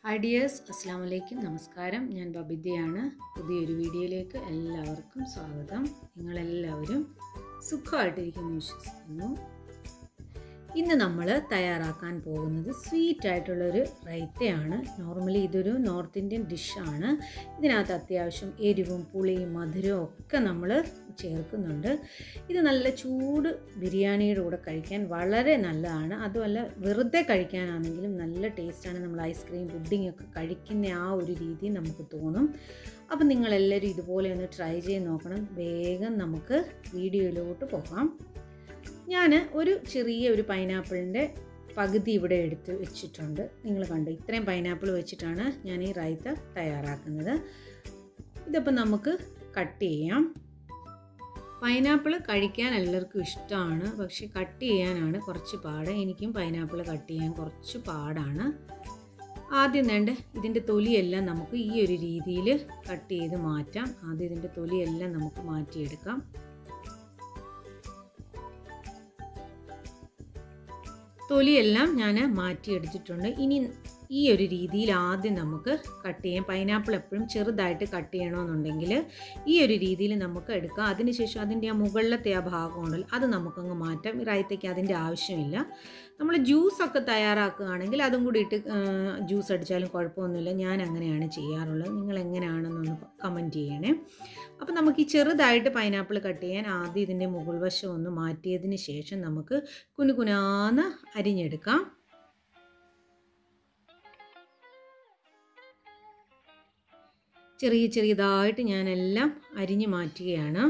hi dears അസ്സാം വലൈക്കും നമസ്കാരം ഞാൻ ബബിദ്യയാണ് പുതിയൊരു വീഡിയോയിലേക്ക് എല്ലാവർക്കും സ്വാഗതം നിങ്ങളെല്ലാവരും സുഖമായിട്ടിരിക്കുന്നു വിശ്വസിക്കുന്നു ഇന്ന് നമ്മൾ തയ്യാറാക്കാൻ പോകുന്നത് സ്വീറ്റ് ആയിട്ടുള്ളൊരു റൈത്തയാണ് നോർമലി ഇതൊരു നോർത്ത് ഇന്ത്യൻ ഡിഷാണ് ഇതിനകത്ത് അത്യാവശ്യം എരിവും പുളിയും മധുരവും ഒക്കെ നമ്മൾ ചേർക്കുന്നുണ്ട് ഇത് നല്ല ചൂട് ബിരിയാണിയുടെ കൂടെ കഴിക്കാൻ വളരെ നല്ലതാണ് അതുമല്ല വെറുതെ കഴിക്കാനാണെങ്കിലും നല്ല ടേസ്റ്റാണ് നമ്മൾ ഐസ്ക്രീം പുഡിംഗ് ഒക്കെ കഴിക്കുന്ന ആ ഒരു രീതി നമുക്ക് തോന്നും അപ്പം നിങ്ങളെല്ലാവരും ഇതുപോലെ ഒന്ന് ട്രൈ ചെയ്ത് നോക്കണം വേഗം നമുക്ക് വീഡിയോയിലോട്ട് പോകാം ഞാൻ ഒരു ചെറിയ ഒരു പൈനാപ്പിളിൻ്റെ പകുതി ഇവിടെ എടുത്ത് വെച്ചിട്ടുണ്ട് നിങ്ങൾ കണ്ടു ഇത്രയും പൈനാപ്പിൾ വെച്ചിട്ടാണ് ഞാൻ ഈ റൈത്ത തയ്യാറാക്കുന്നത് ഇതിപ്പോൾ നമുക്ക് കട്ട് ചെയ്യാം പൈനാപ്പിൾ കഴിക്കാൻ എല്ലാവർക്കും ഇഷ്ടമാണ് പക്ഷെ കട്ട് ചെയ്യാനാണ് കുറച്ച് പാട് എനിക്കും പൈനാപ്പിൾ കട്ട് ചെയ്യാൻ കുറച്ച് പാടാണ് ആദ്യം വേണ്ട ഇതിൻ്റെ തൊലിയെല്ലാം നമുക്ക് ഈ ഒരു രീതിയിൽ കട്ട് ചെയ്ത് മാറ്റാം ആദ്യം ഇതിൻ്റെ തൊലിയെല്ലാം നമുക്ക് മാറ്റിയെടുക്കാം തൊലിയെല്ലാം ഞാൻ മാറ്റിയെടുത്തിട്ടുണ്ട് ഇനി ഈ ഒരു രീതിയിൽ ആദ്യം നമുക്ക് കട്ട് ചെയ്യാം പൈനാപ്പിൾ എപ്പോഴും ചെറുതായിട്ട് കട്ട് ചെയ്യണമെന്നുണ്ടെങ്കിൽ ഈ ഒരു രീതിയിൽ നമുക്ക് എടുക്കാം അതിനുശേഷം അതിൻ്റെ ആ മുകളിലത്തെ ആ ഭാഗം ഉണ്ടല്ലോ അത് നമുക്കങ്ങ് മാറ്റാം ഈ റൈത്തയ്ക്ക് അതിൻ്റെ ആവശ്യമില്ല നമ്മൾ ജ്യൂസൊക്കെ തയ്യാറാക്കുകയാണെങ്കിൽ അതും കൂടി ഇട്ട് ജ്യൂസ് അടിച്ചാലും കുഴപ്പമൊന്നുമില്ല ഞാൻ അങ്ങനെയാണ് ചെയ്യാറുള്ളത് നിങ്ങൾ എങ്ങനെയാണെന്നൊന്ന് കമൻറ്റ് ചെയ്യണേ അപ്പോൾ നമുക്ക് ഈ ചെറുതായിട്ട് പൈനാപ്പിൾ കട്ട് ചെയ്യാൻ ആദ്യം ഇതിൻ്റെ മുകൾ വശം ഒന്ന് മാറ്റിയതിന് ശേഷം നമുക്ക് കുനുകുനാന്ന് അരിഞ്ഞെടുക്കാം ചെറിയ ചെറിയതായിട്ട് ഞാനെല്ലാം അരിഞ്ഞു മാറ്റുകയാണ്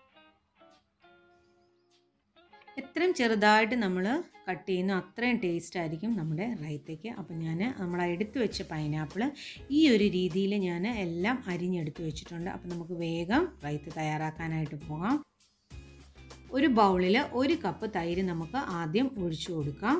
എത്രയും ചെറുതായിട്ട് നമ്മൾ കട്ട് ചെയ്യുന്നു അത്രയും ടേസ്റ്റ് ആയിരിക്കും നമ്മുടെ റൈത്തയ്ക്ക് അപ്പം ഞാൻ നമ്മൾ എടുത്തു വെച്ച പൈനാപ്പിൾ ഈ ഒരു രീതിയിൽ ഞാൻ എല്ലാം അരിഞ്ഞെടുത്ത് വെച്ചിട്ടുണ്ട് അപ്പം നമുക്ക് വേഗം റൈത്ത് തയ്യാറാക്കാനായിട്ട് പോകാം ഒരു ബൗളിൽ ഒരു കപ്പ് തൈര് നമുക്ക് ആദ്യം ഒഴിച്ചു കൊടുക്കാം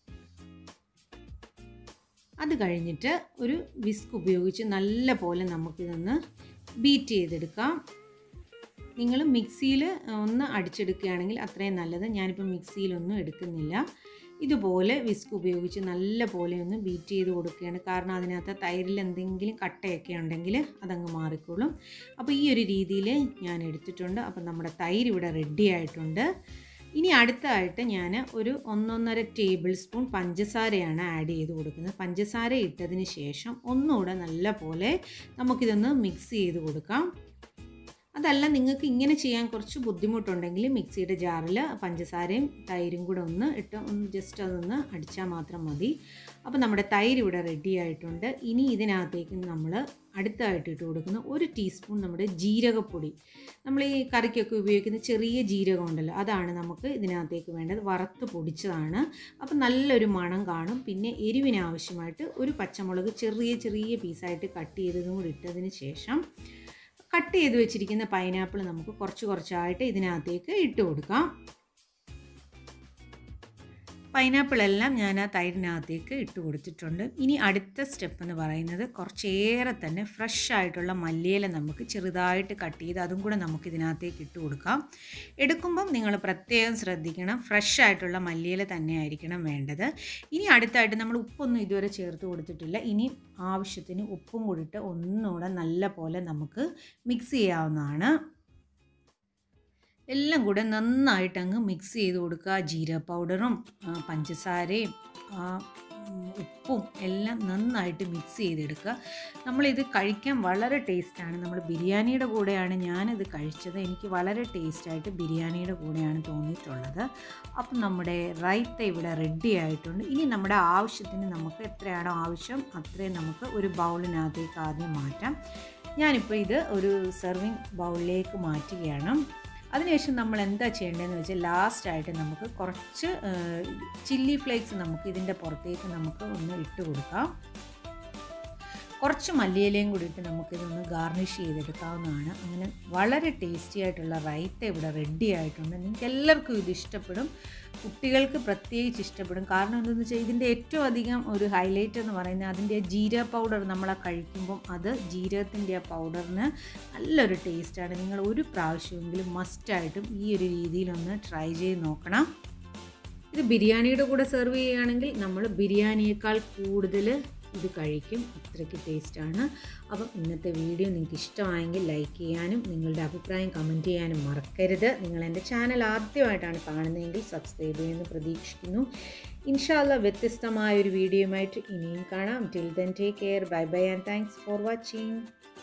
അത് കഴിഞ്ഞിട്ട് ഒരു വിസ്ക് ഉപയോഗിച്ച് നല്ല പോലെ നമുക്കിതൊന്ന് ബീറ്റ് ചെയ്തെടുക്കാം നിങ്ങൾ മിക്സിയിൽ ഒന്ന് അടിച്ചെടുക്കുകയാണെങ്കിൽ അത്രയും നല്ലത് ഞാനിപ്പോൾ മിക്സിയിലൊന്നും എടുക്കുന്നില്ല ഇതുപോലെ വിസ്ക് ഉപയോഗിച്ച് നല്ല പോലെ ഒന്ന് ബീറ്റ് ചെയ്ത് കൊടുക്കുകയാണ് കാരണം അതിനകത്ത് തൈരിൽ എന്തെങ്കിലും കട്ടയൊക്കെ ഉണ്ടെങ്കിൽ അതങ്ങ് മാറിക്കോളും അപ്പോൾ ഈ ഒരു രീതിയിൽ ഞാൻ എടുത്തിട്ടുണ്ട് അപ്പോൾ നമ്മുടെ തൈര് ഇവിടെ റെഡി ആയിട്ടുണ്ട് ഇനി അടുത്തതായിട്ട് ഞാൻ ഒരു ഒന്നൊന്നര ടേബിൾ സ്പൂൺ പഞ്ചസാരയാണ് ആഡ് ചെയ്ത് കൊടുക്കുന്നത് പഞ്ചസാര ഇട്ടതിന് ശേഷം ഒന്നുകൂടെ നല്ല പോലെ നമുക്കിതൊന്ന് മിക്സ് ചെയ്ത് കൊടുക്കാം അതല്ല നിങ്ങൾക്ക് ഇങ്ങനെ ചെയ്യാൻ കുറച്ച് ബുദ്ധിമുട്ടുണ്ടെങ്കിൽ മിക്സിയുടെ ജാറിൽ പഞ്ചസാരയും തൈരും കൂടെ ഒന്ന് ഇട്ട് ഒന്ന് ജസ്റ്റ് അതൊന്ന് അടിച്ചാൽ മാത്രം മതി അപ്പോൾ നമ്മുടെ തൈര് ഇവിടെ റെഡി ആയിട്ടുണ്ട് ഇനി ഇതിനകത്തേക്ക് നമ്മൾ അടുത്തായിട്ട് ഇട്ട് കൊടുക്കുന്ന ഒരു ടീസ്പൂൺ നമ്മുടെ ജീരകപ്പൊടി നമ്മൾ ഈ കറിക്കൊക്കെ ഉപയോഗിക്കുന്ന ചെറിയ ജീരകം ഉണ്ടല്ലോ അതാണ് നമുക്ക് ഇതിനകത്തേക്ക് വേണ്ടത് വറുത്ത് പൊടിച്ചതാണ് അപ്പം നല്ലൊരു മണം കാണും പിന്നെ എരിവിന് ആവശ്യമായിട്ട് ഒരു പച്ചമുളക് ചെറിയ ചെറിയ പീസായിട്ട് കട്ട് ചെയ്തതും കൂടി ഇട്ടതിന് ശേഷം കട്ട് ചെയ്ത് വെച്ചിരിക്കുന്ന പൈനാപ്പിൾ നമുക്ക് കുറച്ച് കുറച്ചായിട്ട് ഇതിനകത്തേക്ക് ഇട്ട് കൊടുക്കാം പൈനാപ്പിളെല്ലാം ഞാൻ ആ തൈരിനകത്തേക്ക് ഇട്ട് കൊടുത്തിട്ടുണ്ട് ഇനി അടുത്ത സ്റ്റെപ്പ് എന്ന് പറയുന്നത് കുറച്ചേറെ തന്നെ ഫ്രഷ് ആയിട്ടുള്ള മല്ലിയില നമുക്ക് ചെറുതായിട്ട് കട്ട് ചെയ്ത് അതും കൂടെ നമുക്ക് ഇതിനകത്തേക്ക് ഇട്ട് കൊടുക്കാം എടുക്കുമ്പം നിങ്ങൾ പ്രത്യേകം ശ്രദ്ധിക്കണം ഫ്രഷ് ആയിട്ടുള്ള മല്ലിയില തന്നെ ആയിരിക്കണം വേണ്ടത് ഇനി അടുത്തായിട്ട് നമ്മൾ ഉപ്പൊന്നും ഇതുവരെ ചേർത്ത് കൊടുത്തിട്ടില്ല ഇനി ആവശ്യത്തിന് ഉപ്പും കൂടിയിട്ട് ഒന്നുകൂടെ നല്ല പോലെ നമുക്ക് മിക്സ് ചെയ്യാവുന്നതാണ് എല്ലാം കൂടെ നന്നായിട്ട് അങ്ങ് മിക്സ് ചെയ്ത് കൊടുക്കുക ജീര പൗഡറും പഞ്ചസാരയും ഉപ്പും എല്ലാം നന്നായിട്ട് മിക്സ് ചെയ്തെടുക്കുക നമ്മളിത് കഴിക്കാൻ വളരെ ടേസ്റ്റാണ് നമ്മൾ ബിരിയാണിയുടെ കൂടെയാണ് ഞാനിത് കഴിച്ചത് എനിക്ക് വളരെ ടേസ്റ്റായിട്ട് ബിരിയാണിയുടെ കൂടെയാണ് തോന്നിയിട്ടുള്ളത് അപ്പം നമ്മുടെ റൈത്ത ഇവിടെ റെഡി ആയിട്ടുണ്ട് ഇനി നമ്മുടെ ആവശ്യത്തിന് നമുക്ക് എത്രയാണോ ആവശ്യം അത്രയും നമുക്ക് ഒരു ബൗളിനകത്തേക്ക് ആദ്യം മാറ്റാം ഞാനിപ്പോൾ ഇത് ഒരു സെർവിങ് ബൗളിലേക്ക് മാറ്റുകയാണ് അതിനുശേഷം നമ്മൾ എന്താ ചെയ്യേണ്ടതെന്ന് വെച്ചാൽ ലാസ്റ്റായിട്ട് നമുക്ക് കുറച്ച് ചില്ലി ഫ്ലേക്സ് നമുക്ക് ഇതിൻ്റെ പുറത്തേക്ക് നമുക്ക് ഒന്ന് ഇട്ട് കൊടുക്കാം കുറച്ച് മല്ലിയിലയും കൂടി ഇട്ട് നമുക്കിതൊന്ന് ഗാർണിഷ് ചെയ്തെടുക്കാവുന്നതാണ് അങ്ങനെ വളരെ ടേസ്റ്റി ആയിട്ടുള്ള റൈത്ത ഇവിടെ റെഡി ആയിട്ടുണ്ട് നിങ്ങൾക്ക് എല്ലാവർക്കും ഇത് ഇഷ്ടപ്പെടും കുട്ടികൾക്ക് പ്രത്യേകിച്ച് ഇഷ്ടപ്പെടും കാരണം എന്താണെന്ന് വെച്ചാൽ ഇതിൻ്റെ ഏറ്റവും അധികം ഒരു ഹൈലൈറ്റ് എന്ന് പറയുന്നത് അതിൻ്റെ ജീര പൗഡർ നമ്മൾ കഴിക്കുമ്പം അത് ജീരകത്തിൻ്റെ ആ പൗഡറിന് നല്ലൊരു ടേസ്റ്റാണ് നിങ്ങൾ ഒരു പ്രാവശ്യമെങ്കിലും മസ്റ്റായിട്ടും ഈ ഒരു രീതിയിലൊന്ന് ട്രൈ ചെയ്ത് നോക്കണം ഇത് ബിരിയാണിയുടെ കൂടെ സെർവ് ചെയ്യുകയാണെങ്കിൽ നമ്മൾ ബിരിയാണിയേക്കാൾ കൂടുതൽ ഇത് കഴിക്കും അത്രയ്ക്ക് ടേസ്റ്റാണ് അപ്പം ഇന്നത്തെ വീഡിയോ നിങ്ങൾക്ക് ഇഷ്ടമായെങ്കിൽ ലൈക്ക് ചെയ്യാനും നിങ്ങളുടെ അഭിപ്രായം കമൻറ്റ് ചെയ്യാനും മറക്കരുത് നിങ്ങൾ എൻ്റെ ചാനൽ ആദ്യമായിട്ടാണ് കാണുന്നതെങ്കിൽ സബ്സ്ക്രൈബ് ചെയ്യുമെന്ന് പ്രതീക്ഷിക്കുന്നു ഇൻഷാല്ല വ്യത്യസ്തമായ ഒരു വീഡിയോയുമായിട്ട് ഇനിയും കാണാം till then take care bye bye and thanks for watching